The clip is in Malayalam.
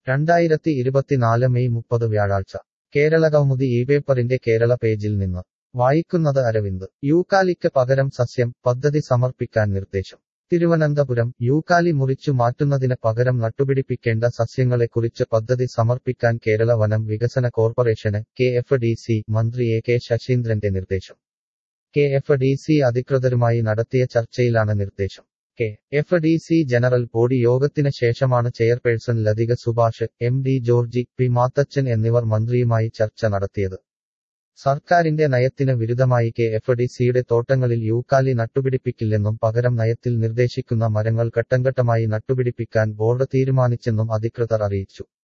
രണ്ടായിരത്തി ഇരുപത്തിനാല് മെയ് മുപ്പത് വ്യാഴാഴ്ച കേരളകൗമുദി ഈ പേപ്പറിന്റെ കേരള പേജിൽ നിന്ന് വായിക്കുന്നത് അരവിന്ദ് യൂക്കാലിക്ക് പകരം സസ്യം പദ്ധതി സമർപ്പിക്കാൻ നിർദ്ദേശം തിരുവനന്തപുരം യൂക്കാലി മുറിച്ചു മാറ്റുന്നതിന് പകരം നട്ടുപിടിപ്പിക്കേണ്ട സസ്യങ്ങളെക്കുറിച്ച് പദ്ധതി സമർപ്പിക്കാൻ കേരള വനം വികസന കോർപ്പറേഷന് കെ എഫ് ഡി സി മന്ത്രി എ കെ ശശീന്ദ്രന്റെ നിർദ്ദേശം കെ എഫ് ഡി സി അധികൃതരുമായി നടത്തിയ ചർച്ചയിലാണ് നിർദ്ദേശം K F D C general body യോഗത്തിന് ശേഷമാണ് chairperson Lathika Subhash M D Georgi P Mathachan എന്നിവർ മന്ത്രിയുമായി ചർച്ച നടത്തിയത് സർക്കാരിന്റെ നയത്തിന് വിരുദ്ധമായി കെ എഫ് ഡി സിയുടെ തോട്ടങ്ങളിൽ യൂക്കാലി നട്ടുപിടിപ്പിക്കില്ലെന്നും പകരം നയത്തിൽ നിർദ്ദേശിക്കുന്ന മരങ്ങൾ ഘട്ടംഘട്ടമായി നട്ടുപിടിപ്പിക്കാൻ ബോർഡ് തീരുമാനിച്ചെന്നും അധികൃതർ അറിയിച്ചു